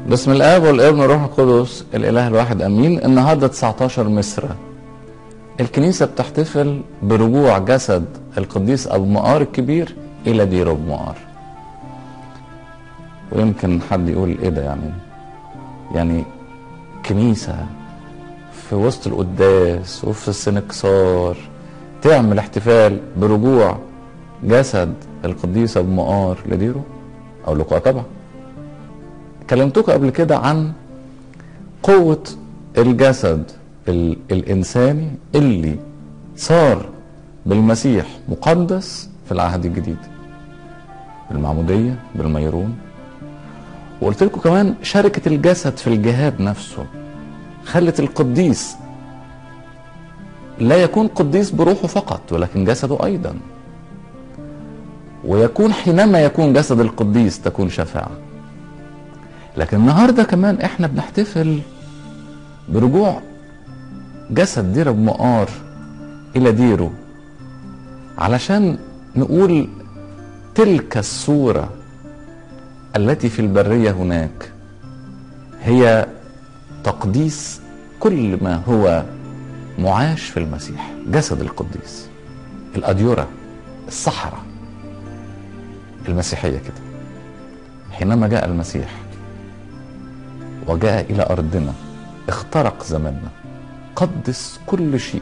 بسم الاب والابن والروح القدس الاله الواحد امين النهارده 19 مصر الكنيسه بتحتفل برجوع جسد القديس ابو مقار الكبير الى دير ابو مقار ويمكن حد يقول ايه ده يعني يعني كنيسه في وسط القداس وفي السنكسار تعمل احتفال برجوع جسد القديس ابو مقار لديره اقول لكم طبعا كلمتكم قبل كده عن قوة الجسد ال الإنساني اللي صار بالمسيح مقدس في العهد الجديد بالمعمودية بالميرون وقلت لكم كمان شركة الجسد في الجهاد نفسه خلت القديس لا يكون قديس بروحه فقط ولكن جسده أيضا ويكون حينما يكون جسد القديس تكون شفاعه لكن النهارده كمان احنا بنحتفل برجوع جسد دير ابو مقار الى ديره علشان نقول تلك الصوره التي في البريه هناك هي تقديس كل ما هو معاش في المسيح جسد القديس الاديره الصحراء المسيحيه كده حينما جاء المسيح وجاء الى ارضنا اخترق زماننا قدس كل شيء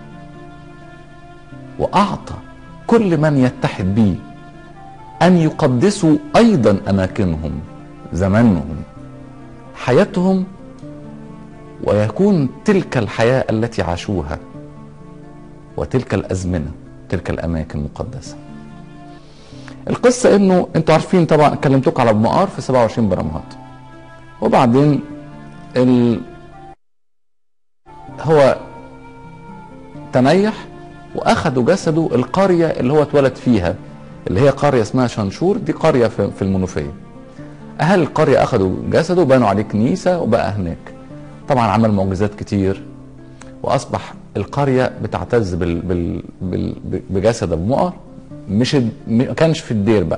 واعطى كل من يتحد به ان يقدسوا ايضا اماكنهم زمانهم حياتهم ويكون تلك الحياه التي عاشوها وتلك الازمنه تلك الاماكن مقدسه القصه انه انتوا عارفين طبعا كلمتكم على ابو مقار في 27 برمهات وبعدين ال... هو تنيح واخدوا جسده القريه اللي هو اتولد فيها اللي هي قريه اسمها شنشور دي قريه في, في المنوفيه اهل القريه اخدوا جسده وبنوا عليه كنيسه وبقى هناك طبعا عمل معجزات كتير واصبح القريه بتعتز بال... بال... بال... بجسد ابو مقر مش ما كانش في الدير بقى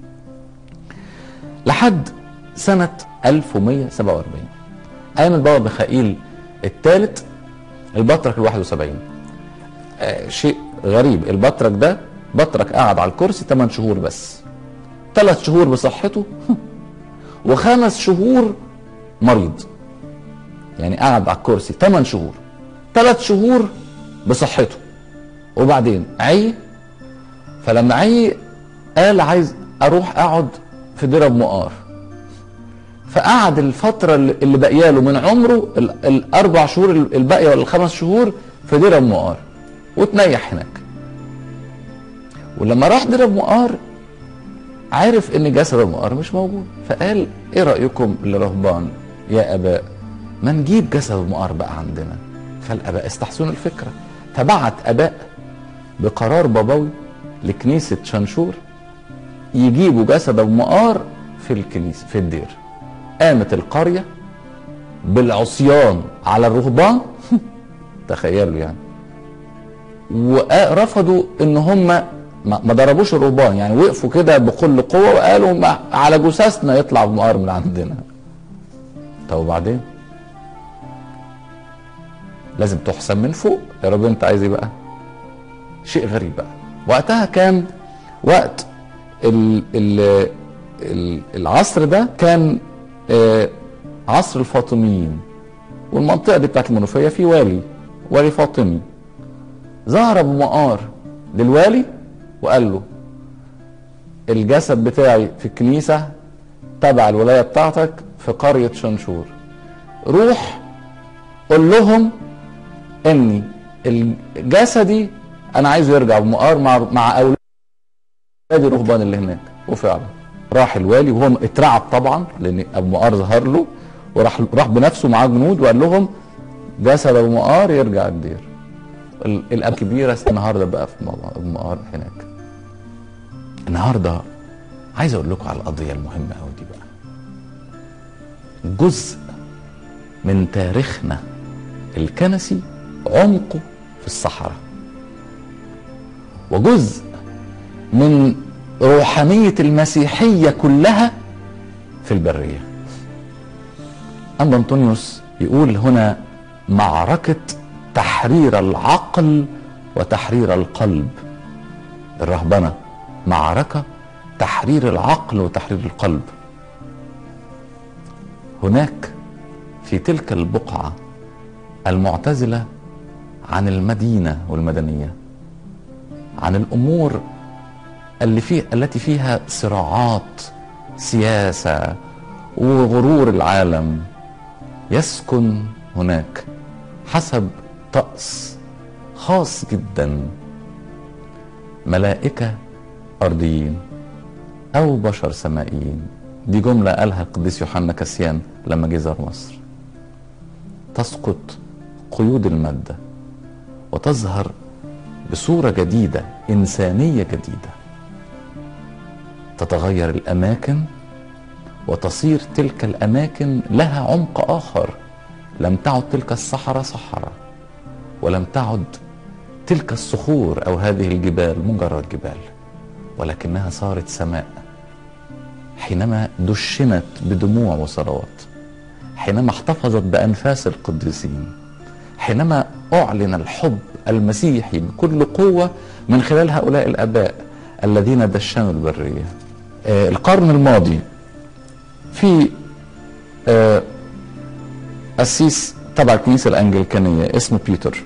لحد سنه 1147 ايام البابا ميخائيل الثالث البطرك ال 71 آه شيء غريب البطرك ده بطرك قعد على الكرسي 8 شهور بس ثلاث شهور بصحته وخمس شهور مريض يعني قعد على الكرسي 8 شهور ثلاث شهور بصحته وبعدين عي فلما عي قال عايز اروح اقعد في دير ابو مقار فقعد الفترة اللي باقيه له من عمره الأربع شهور الباقية ولا الخمس شهور في دير أبو مقار وتنيح هناك. ولما راح دير أبو مقار عارف إن جسد أبو مقار مش موجود فقال إيه رأيكم للرهبان يا آباء ما نجيب جسد أبو مقار بقى عندنا فالآباء استحسنوا الفكرة فبعت آباء بقرار بابوي لكنيسة شنشور يجيبوا جسد أبو مقار في الكنيسة في الدير قامت القريه بالعصيان على الرهبان تخيلوا يعني ورفضوا ان هم ما ضربوش الرهبان يعني وقفوا كده بكل قوه وقالوا ما على جثثنا يطلع مقار من عندنا طب وبعدين لازم تحسن من فوق يا رب انت عايز ايه بقى شيء غريب بقى وقتها كان وقت ال ال العصر ده كان آه عصر الفاطميين والمنطقه دي بتاعت المنوفيه في والي والي فاطمي ظهر ابو مقار للوالي وقال له الجسد بتاعي في الكنيسه تبع الولايه بتاعتك في قريه شنشور روح قول لهم اني جسدي انا عايزه يرجع ابو مقار مع مع اولاد الرهبان اللي هناك وفعلا راح الوالي وهو اترعب طبعا لان ابو مقار ظهر له وراح راح بنفسه معاه جنود وقال لهم جسد ابو مقار يرجع الدير الاب كبيره النهارده بقى في ابو مقار هناك النهارده عايز اقول لكم على القضيه المهمه قوي دي بقى جزء من تاريخنا الكنسي عمقه في الصحراء وجزء من روحانية المسيحية كلها في البرية أما أنطونيوس يقول هنا معركة تحرير العقل وتحرير القلب الرهبنة معركة تحرير العقل وتحرير القلب هناك في تلك البقعة المعتزلة عن المدينة والمدنية عن الأمور اللي فيه التي فيها صراعات سياسة وغرور العالم يسكن هناك حسب طقس خاص جدا ملائكة أرضيين أو بشر سمائيين دي جملة قالها القديس يوحنا كسيان لما جه زار مصر تسقط قيود المادة وتظهر بصورة جديدة إنسانية جديدة تتغير الأماكن وتصير تلك الأماكن لها عمق آخر لم تعد تلك الصحراء صحراء ولم تعد تلك الصخور أو هذه الجبال مجرد جبال ولكنها صارت سماء حينما دشنت بدموع وصلوات حينما احتفظت بأنفاس القديسين حينما أعلن الحب المسيحي بكل قوة من خلال هؤلاء الآباء الذين دشنوا البرية آه القرن الماضي في آه قسيس تبع الكنيسة الأنجليكانية اسمه بيتر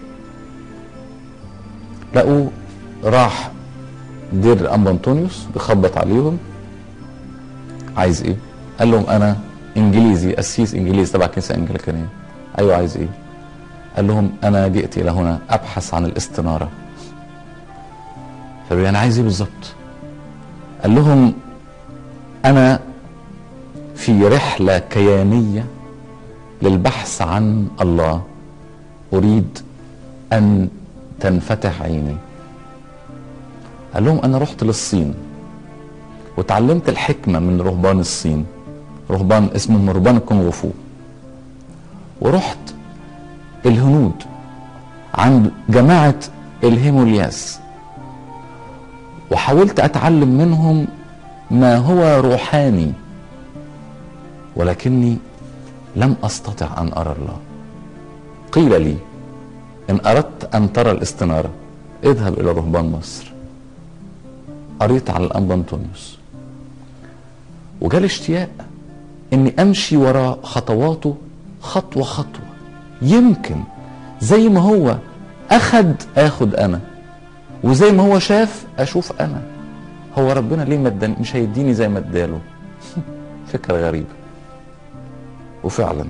لقوه راح دير أنبا أنطونيوس بيخبط عليهم عايز ايه؟ قال لهم انا انجليزي قسيس انجليزي تبع الكنيسه الانجليكانيه ايوه عايز ايه؟ قال لهم انا جئت الى هنا ابحث عن الاستناره فقالوا انا عايز ايه بالظبط؟ قال لهم انا في رحله كيانيه للبحث عن الله اريد ان تنفتح عيني قال لهم انا رحت للصين وتعلمت الحكمة من رهبان الصين رهبان اسمهم رهبان الكونغ فو ورحت الهنود عند جماعة الهيمولياس وحاولت أتعلم منهم ما هو روحاني ولكني لم أستطع أن أرى الله قيل لي إن أردت أن ترى الاستنارة اذهب إلى رهبان مصر قريت على الأنبا أنطونيوس وجالي اشتياق اني امشي وراء خطواته خطوه خطوه يمكن زي ما هو اخد اخد انا وزي ما هو شاف اشوف انا هو ربنا ليه مدني مش هيديني زي ما اداله فكره غريبه وفعلا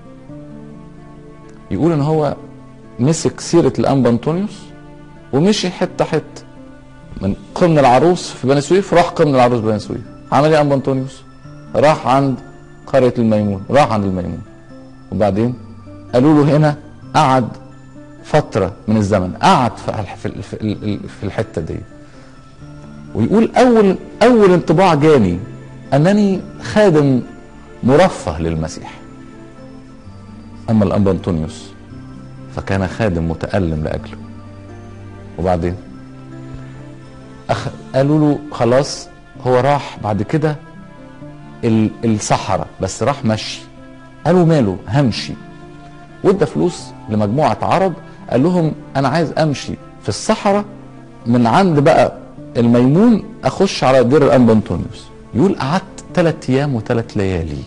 يقول ان هو مسك سيره الانبا انطونيوس ومشي حته حته من قمن العروس في بني سويف راح قمن العروس بني سويف عمل ايه انبا انطونيوس راح عند قريه الميمون راح عند الميمون وبعدين قالوا له هنا قعد فتره من الزمن قعد في في الحته دي ويقول اول اول انطباع جاني انني خادم مرفه للمسيح اما الانبا انطونيوس فكان خادم متالم لاجله وبعدين أخ... قالوا له خلاص هو راح بعد كده الصحراء بس راح مشي قالوا ماله همشي وادى فلوس لمجموعة عرب قال لهم أنا عايز أمشي في الصحراء من عند بقى الميمون أخش على دير الأنبا أنطونيوس يقول قعدت ثلاث أيام وثلاث ليالي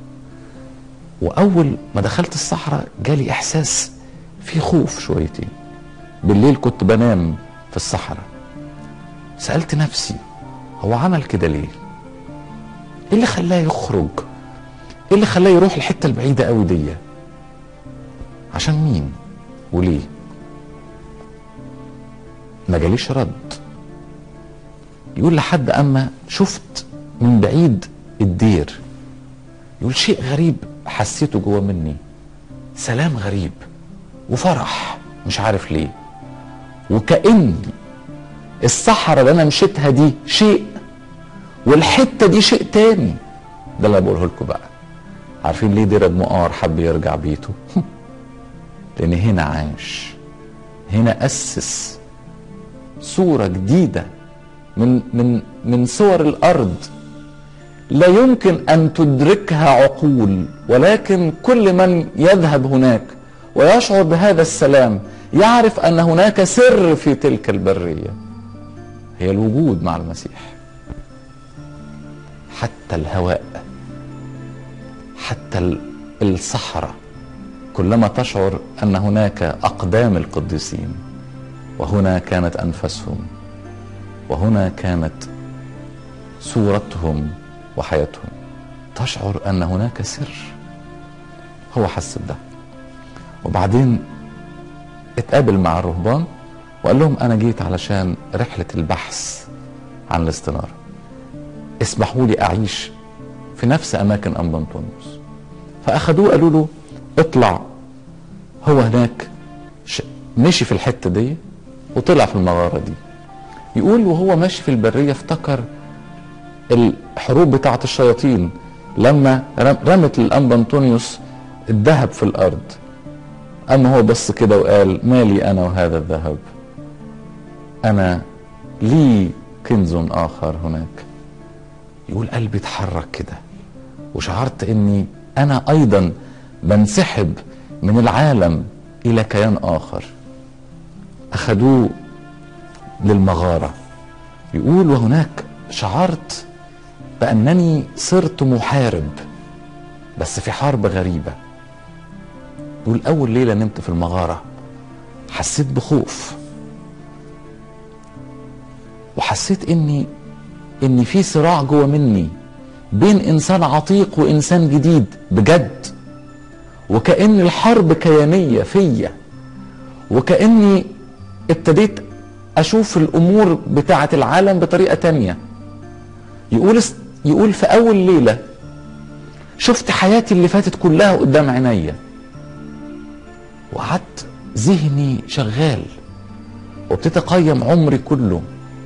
وأول ما دخلت الصحراء جالي إحساس في خوف شويتين بالليل كنت بنام في الصحراء سألت نفسي هو عمل كده ليه؟ ايه اللي خلاه يخرج؟ ايه اللي خلاه يروح الحته البعيده قوي دي؟ عشان مين؟ وليه؟ ما جاليش رد يقول لحد اما شفت من بعيد الدير يقول شيء غريب حسيته جوه مني سلام غريب وفرح مش عارف ليه وكأن الصحراء اللي انا مشيتها دي شيء والحته دي شيء تاني ده اللي بقوله لكم بقى عارفين ليه دير مقار حب يرجع بيته لان هنا عاش هنا اسس صوره جديده من من من صور الارض لا يمكن ان تدركها عقول ولكن كل من يذهب هناك ويشعر بهذا السلام يعرف ان هناك سر في تلك البريه هي الوجود مع المسيح حتى الهواء حتى الصحراء كلما تشعر ان هناك اقدام القديسين وهنا كانت انفسهم وهنا كانت صورتهم وحياتهم تشعر ان هناك سر هو حس بده وبعدين اتقابل مع الرهبان وقال لهم انا جيت علشان رحله البحث عن الاستناره اسمحوا لي اعيش في نفس اماكن انبا انطونيوس فاخدوه قالوا له اطلع هو هناك مشي في الحته دي وطلع في المغاره دي يقول وهو ماشي في البريه افتكر الحروب بتاعه الشياطين لما رمت الانبا انطونيوس الذهب في الارض اما هو بص كده وقال مالي انا وهذا الذهب انا لي كنز اخر هناك يقول قلبي اتحرك كده وشعرت اني انا ايضا بنسحب من العالم الى كيان اخر اخذوه للمغاره يقول وهناك شعرت بانني صرت محارب بس في حرب غريبه يقول اول ليله نمت في المغاره حسيت بخوف وحسيت اني ان في صراع جوه مني بين انسان عتيق وانسان جديد بجد وكأن الحرب كيانية فيا وكأني ابتديت اشوف الامور بتاعة العالم بطريقة تانية يقول يقول في اول ليلة شفت حياتي اللي فاتت كلها قدام عينيا وقعدت ذهني شغال وابتديت اقيم عمري كله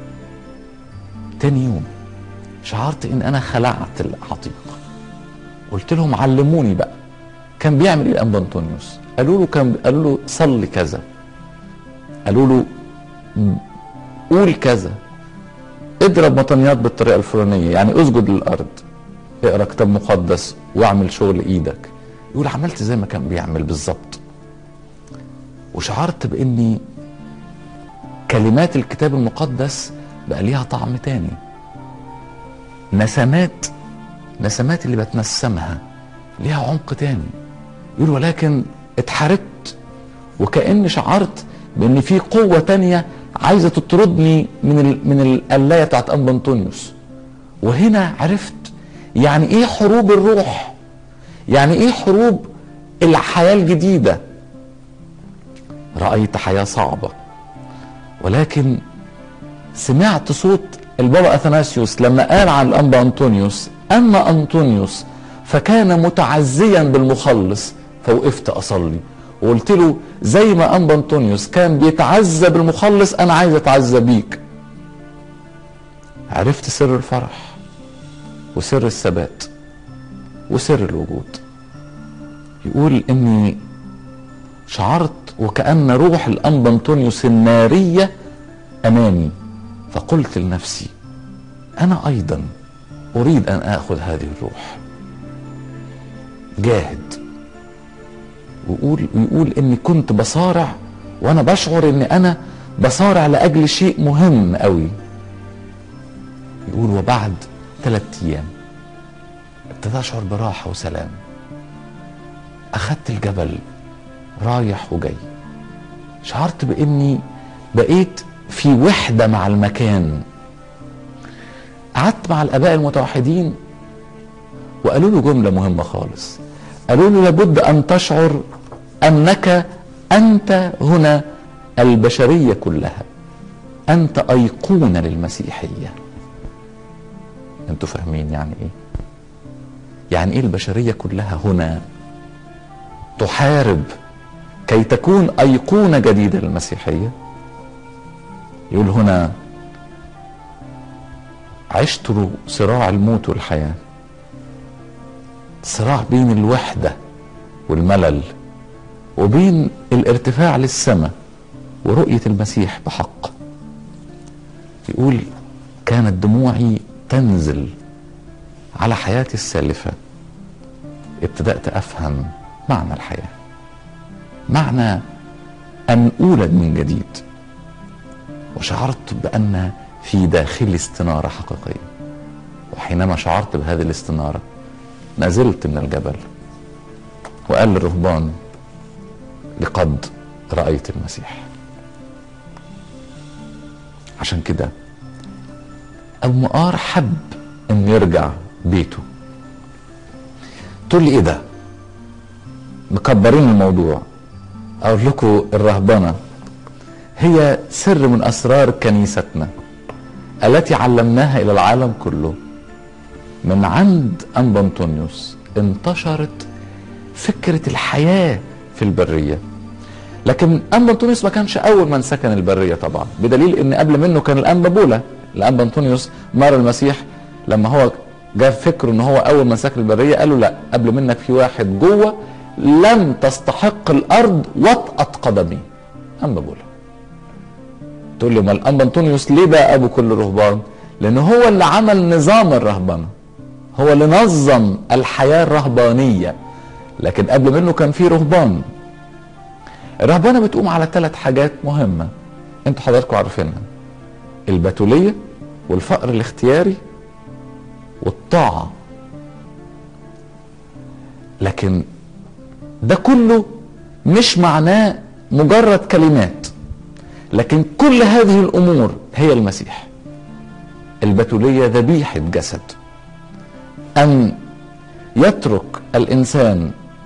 تاني يوم شعرت ان انا خلعت العتيق قلت لهم علموني بقى كان بيعمل ايه الانبا انطونيوس قالوا له كان قالوا له صلي كذا قالوا له قول كذا اضرب مطنيات بالطريقه الفلانيه يعني اسجد للارض اقرا كتاب مقدس واعمل شغل ايدك يقول عملت زي ما كان بيعمل بالظبط وشعرت باني كلمات الكتاب المقدس بقى ليها طعم تاني نسمات نسمات اللي بتنسمها ليها عمق تاني يقول ولكن اتحركت وكأني شعرت بان في قوة تانية عايزة تطردني من ال من القلاية بتاعت أنبا أنطونيوس وهنا عرفت يعني ايه حروب الروح يعني ايه حروب الحياة الجديدة رأيت حياة صعبة ولكن سمعت صوت البابا اثناسيوس لما قال عن الانبا انطونيوس اما انطونيوس فكان متعزيا بالمخلص فوقفت اصلي وقلت له زي ما انبا انطونيوس كان بيتعزى بالمخلص انا عايز اتعزى بيك عرفت سر الفرح وسر الثبات وسر الوجود يقول اني شعرت وكأن روح الأنبا أنطونيوس النارية أمامي فقلت لنفسي أنا أيضا أريد أن آخذ هذه الروح جاهد ويقول ويقول إني كنت بصارع وأنا بشعر إن أنا بصارع لأجل شيء مهم قوي يقول وبعد ثلاثة أيام ابتدى أشعر براحة وسلام أخذت الجبل رايح وجاي شعرت باني بقيت في وحدة مع المكان قعدت مع الاباء المتوحدين وقالوا له جملة مهمة خالص قالوا له لابد ان تشعر انك انت هنا البشرية كلها انت ايقونة للمسيحية انتوا فاهمين يعني ايه يعني ايه البشرية كلها هنا تحارب كي تكون أيقونة جديدة للمسيحية يقول هنا عشت صراع الموت والحياة صراع بين الوحدة والملل وبين الارتفاع للسماء ورؤية المسيح بحق يقول كانت دموعي تنزل على حياتي السالفة ابتدأت أفهم معنى الحياة معنى أن أولد من جديد وشعرت بأن في داخلي استنارة حقيقية وحينما شعرت بهذه الاستنارة نزلت من الجبل وقال للرهبان لقد رأيت المسيح عشان كده أبو مقار حب إنه يرجع بيته تقول لي إيه ده؟ مكبرين الموضوع أقول لكم الرهبنة هي سر من أسرار كنيستنا التي علمناها إلى العالم كله من عند أنبا أنطونيوس انتشرت فكرة الحياة في البرية لكن أنبا أنطونيوس ما كانش أول من سكن البرية طبعا بدليل أن قبل منه كان الأنبا بولا الأنبا أنطونيوس مر المسيح لما هو جاب فكره ان هو اول من سكن البريه قال له لا قبل منك في واحد جوه لم تستحق الارض وطأة قدمي انبا بولا تقول لي ما الانبا انطونيوس ليه بقى ابو كل الرهبان لان هو اللي عمل نظام الرهبنه هو اللي نظم الحياه الرهبانيه لكن قبل منه كان في رهبان الرهبنه بتقوم على ثلاث حاجات مهمه انتوا حضراتكم عارفينها البتوليه والفقر الاختياري والطاعه لكن ده كله مش معناه مجرد كلمات لكن كل هذه الامور هي المسيح البتوليه ذبيحه جسد ان يترك الانسان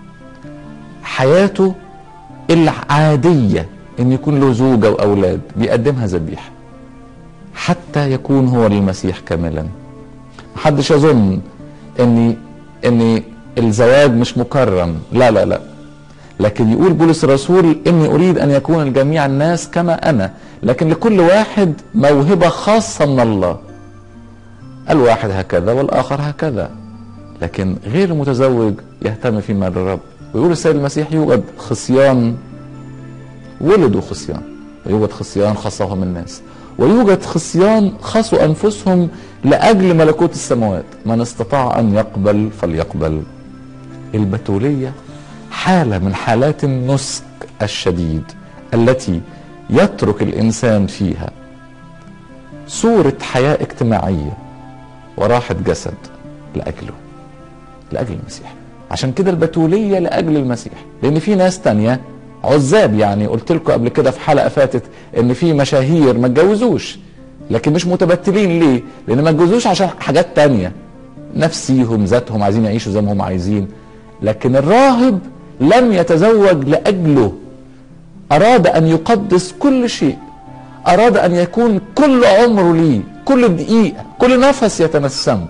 حياته العاديه ان يكون له زوجه واولاد بيقدمها ذبيحه حتى يكون هو للمسيح كاملا محدش يظن ان ان الزواج مش مكرم لا لا لا لكن يقول بولس الرسول اني اريد ان يكون الجميع الناس كما انا لكن لكل واحد موهبه خاصه من الله الواحد هكذا والاخر هكذا لكن غير المتزوج يهتم فيما للرب ويقول السيد المسيح يوجد خصيان ولدوا خصيان ويوجد خصيان خصهم الناس ويوجد خصيان خصوا انفسهم لاجل ملكوت السماوات من استطاع ان يقبل فليقبل البتوليه حاله من حالات النسك الشديد التي يترك الانسان فيها صوره حياه اجتماعيه وراحه جسد لاجله لاجل المسيح عشان كده البتوليه لاجل المسيح لان في ناس تانية عزاب يعني قلت لكم قبل كده في حلقه فاتت ان في مشاهير ما اتجوزوش لكن مش متبتلين ليه لان ما اتجوزوش عشان حاجات تانية نفسيهم ذاتهم عايزين يعيشوا زي ما هم عايزين لكن الراهب لم يتزوج لاجله اراد ان يقدس كل شيء اراد ان يكون كل عمره ليه كل دقيقه كل نفس يتنسم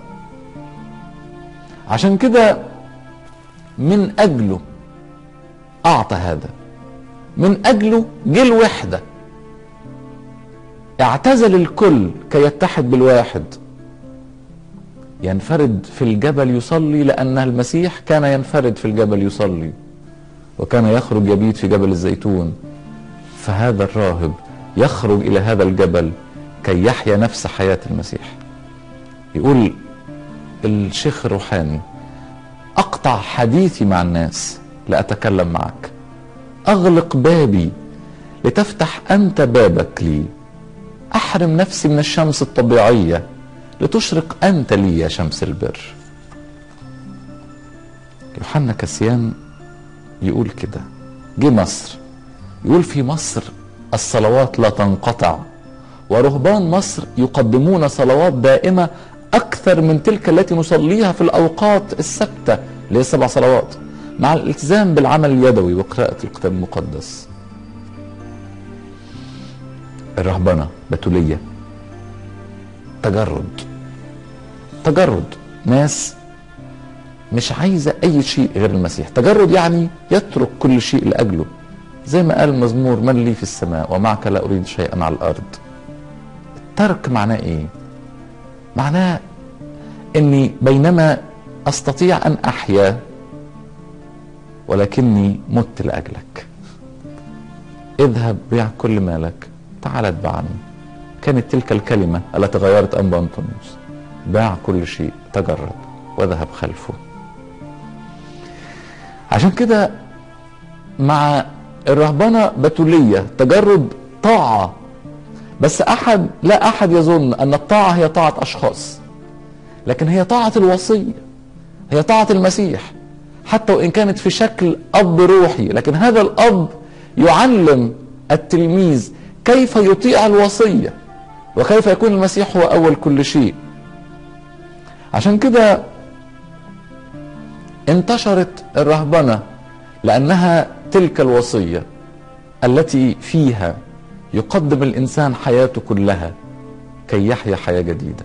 عشان كده من اجله اعطى هذا من اجله جه الوحده اعتزل الكل كي يتحد بالواحد ينفرد في الجبل يصلي لان المسيح كان ينفرد في الجبل يصلي وكان يخرج يبيت في جبل الزيتون فهذا الراهب يخرج الى هذا الجبل كي يحيا نفس حياه المسيح يقول الشيخ الروحاني اقطع حديثي مع الناس لاتكلم معك اغلق بابي لتفتح انت بابك لي احرم نفسي من الشمس الطبيعيه لتشرق انت لي يا شمس البر يوحنا كسيان يقول كده جه مصر يقول في مصر الصلوات لا تنقطع ورهبان مصر يقدمون صلوات دائمه اكثر من تلك التي نصليها في الاوقات الثابته اللي هي السبع صلوات مع الالتزام بالعمل اليدوي وقراءه الكتاب المقدس الرهبنه بتوليه تجرد تجرد ناس مش عايزه اي شيء غير المسيح تجرد يعني يترك كل شيء لاجله زي ما قال المزمور من لي في السماء ومعك لا اريد شيئا على الارض الترك معناه ايه معناه اني بينما استطيع ان احيا ولكني مت لاجلك اذهب بيع كل مالك تعال اتبعني كانت تلك الكلمة التي غيرت أنبا أنطونيوس باع كل شيء تجرد وذهب خلفه عشان كده مع الرهبنة بتولية تجرد طاعة بس أحد لا أحد يظن أن الطاعة هي طاعة أشخاص لكن هي طاعة الوصية هي طاعة المسيح حتى وإن كانت في شكل أب روحي لكن هذا الأب يعلم التلميذ كيف يطيع الوصية وكيف يكون المسيح هو أول كل شيء عشان كده انتشرت الرهبنة لأنها تلك الوصية التي فيها يقدم الإنسان حياته كلها كي يحيا حياة جديدة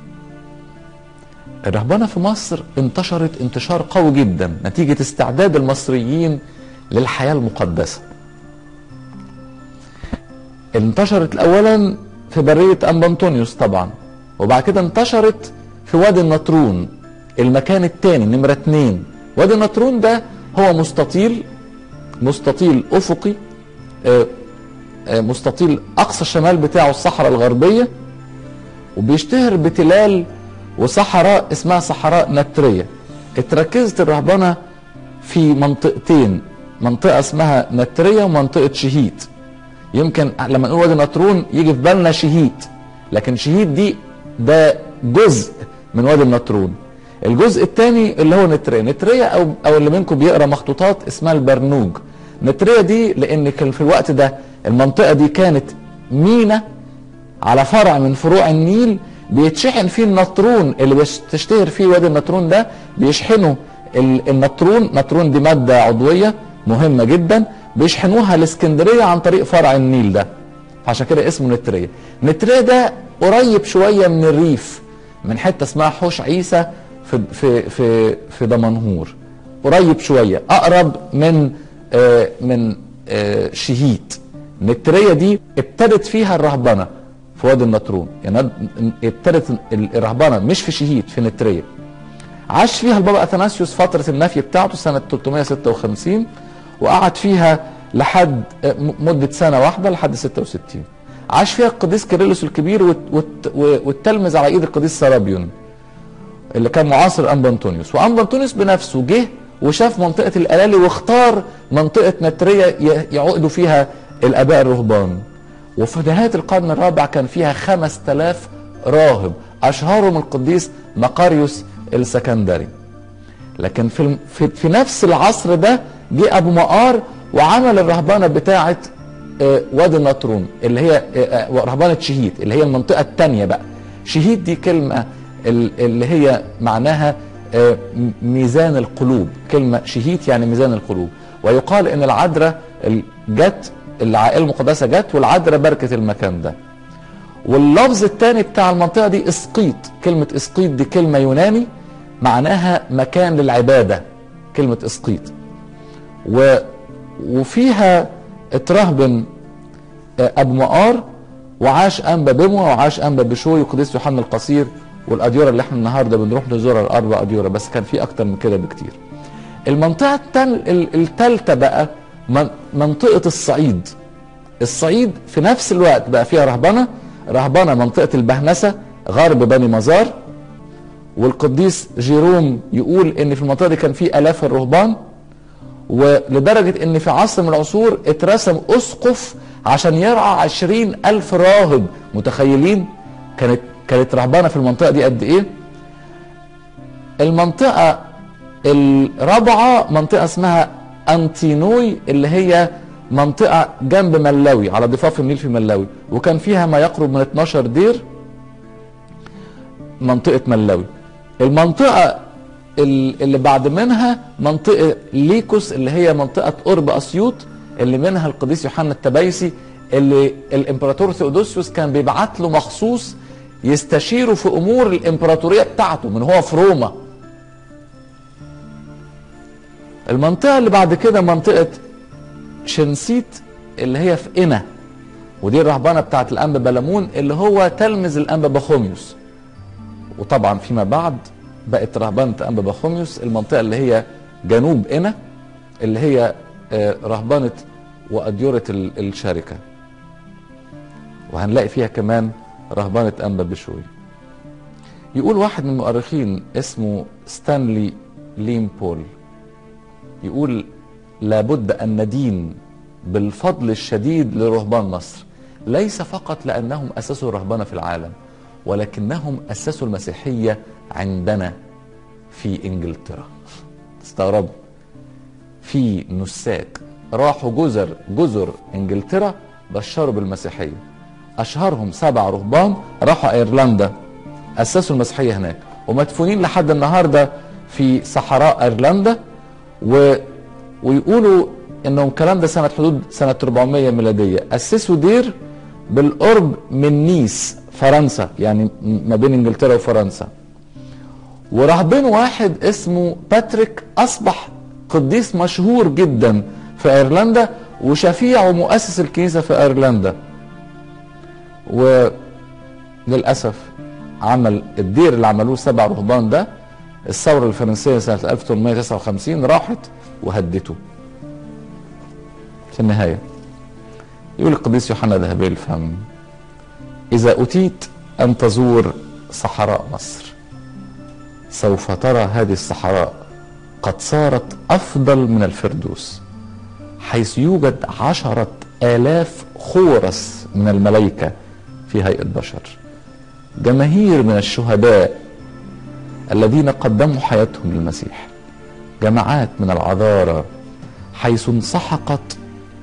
الرهبنة في مصر انتشرت انتشار قوي جدا نتيجة استعداد المصريين للحياة المقدسة انتشرت اولا في برية أنبنطونيوس طبعا وبعد كده انتشرت في وادي النطرون المكان الثاني نمرة اتنين وادي النطرون ده هو مستطيل مستطيل أفقي آه، آه، مستطيل أقصى الشمال بتاعه الصحراء الغربية وبيشتهر بتلال وصحراء اسمها صحراء نترية اتركزت الرهبنة في منطقتين منطقة اسمها نترية ومنطقة شهيد يمكن لما نقول وادي نطرون يجي في بالنا شهيد لكن شهيد دي ده جزء من وادي النطرون الجزء الثاني اللي هو نترية نترية او او اللي منكم بيقرا مخطوطات اسمها البرنوج نترية دي لان كان في الوقت ده المنطقة دي كانت مينا على فرع من فروع النيل بيتشحن فيه النطرون اللي بتشتهر فيه وادي النطرون ده بيشحنوا النطرون نطرون دي مادة عضوية مهمة جدا بيشحنوها الاسكندريه عن طريق فرع النيل ده عشان كده اسمه نتريه نتريه ده قريب شويه من الريف من حته اسمها حوش عيسى في في في في دمنهور قريب شويه اقرب من آه من آه شهيد نتريه دي ابتدت فيها الرهبنه في وادي النطرون يعني ابتدت الرهبنه مش في شهيد في نتريه عاش فيها البابا اثناسيوس فتره النفي بتاعته سنه 356 وقعد فيها لحد مدة سنة واحدة لحد 66 عاش فيها القديس كيرلس الكبير والتلمذ على ايد القديس سرابيون اللي كان معاصر انبا انطونيوس وانبا انطونيوس بنفسه جه وشاف منطقة الألالي واختار منطقة نترية يعقدوا فيها الآباء الرهبان وفي نهاية القرن الرابع كان فيها خمس تلاف راهب أشهرهم القديس مقاريوس السكندري لكن في, في, في نفس العصر ده جه ابو مقار وعمل الرهبانه بتاعه آه، وادي النطرون اللي هي آه، آه، رهبانه شهيد اللي هي المنطقه الثانيه بقى شهيد دي كلمه اللي هي معناها ميزان القلوب كلمه شهيد يعني ميزان القلوب ويقال ان العذراء جت العائله المقدسه جت والعذراء بركت المكان ده واللفظ الثاني بتاع المنطقه دي اسقيط كلمه اسقيط دي كلمه يوناني معناها مكان للعباده كلمه اسقيط و وفيها اترهبن آه، ابو مقار وعاش انبا بموى وعاش انبا بشوي وقديس يوحنا القصير والاديره اللي احنا النهارده بنروح نزورها الاربع اديره بس كان في اكتر من كده بكتير. المنطقه الثالثه بقى منطقه الصعيد. الصعيد في نفس الوقت بقى فيها رهبنه رهبنه منطقه البهنسه غرب بني مزار والقديس جيروم يقول ان في المنطقه دي كان في الاف الرهبان ولدرجة ان في عصر من العصور اترسم اسقف عشان يرعى عشرين الف راهب متخيلين كانت كانت رهبانة في المنطقة دي قد ايه المنطقة الرابعة منطقة اسمها انتينوي اللي هي منطقة جنب ملاوي على ضفاف النيل في ملاوي وكان فيها ما يقرب من 12 دير منطقة ملاوي المنطقة اللي بعد منها منطقة ليكوس اللي هي منطقة قرب أسيوط اللي منها القديس يوحنا التبايسي اللي الامبراطور ثيودوسيوس كان بيبعت له مخصوص يستشيره في امور الامبراطوريه بتاعته من هو في روما المنطقه اللي بعد كده منطقه شنسيت اللي هي في إنا ودي الرهبانه بتاعت الانبا بلمون اللي هو تلمذ الانبا بخوميوس وطبعا فيما بعد بقت رهبنة أنبا بخوميوس المنطقة اللي هي جنوب إنا اللي هي آه، رهبنة وأديرة الشركة وهنلاقي فيها كمان رهبنة أنبا بشوي يقول واحد من المؤرخين اسمه ستانلي ليم بول يقول لابد أن ندين بالفضل الشديد لرهبان مصر ليس فقط لأنهم أسسوا الرهبنة في العالم ولكنهم أسسوا المسيحية عندنا في إنجلترا تستغربوا في نساك راحوا جزر جزر إنجلترا بشروا بالمسيحية أشهرهم سبع رهبان راحوا أيرلندا أسسوا المسيحية هناك ومدفونين لحد النهاردة في صحراء أيرلندا و... ويقولوا انهم الكلام ده سنه حدود سنه 400 ميلاديه اسسوا دير بالقرب من نيس فرنسا يعني ما بين انجلترا وفرنسا ورهبان واحد اسمه باتريك اصبح قديس مشهور جدا في ايرلندا وشفيع ومؤسس الكنيسه في ايرلندا وللاسف عمل الدير اللي عملوه سبع رهبان ده الثوره الفرنسيه سنه 1859 راحت وهدته في النهاية يقول القديس يوحنا ذهبي الفم إذا أتيت أن تزور صحراء مصر سوف ترى هذه الصحراء قد صارت أفضل من الفردوس حيث يوجد عشرة آلاف خورس من الملائكة في هيئة بشر جماهير من الشهداء الذين قدموا حياتهم للمسيح جماعات من العذارى حيث انسحقت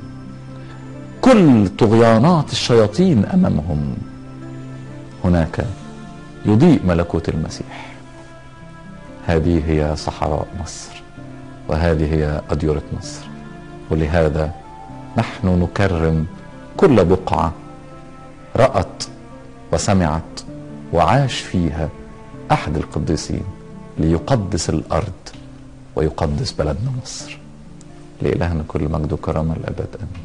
كل طغيانات الشياطين امامهم هناك يضيء ملكوت المسيح هذه هي صحراء مصر وهذه هي أديرة مصر ولهذا نحن نكرم كل بقعة رأت وسمعت وعاش فيها أحد القديسين ليقدس الأرض ويقدس بلدنا مصر لإلهنا كل مجد وكرامة الأبد آمين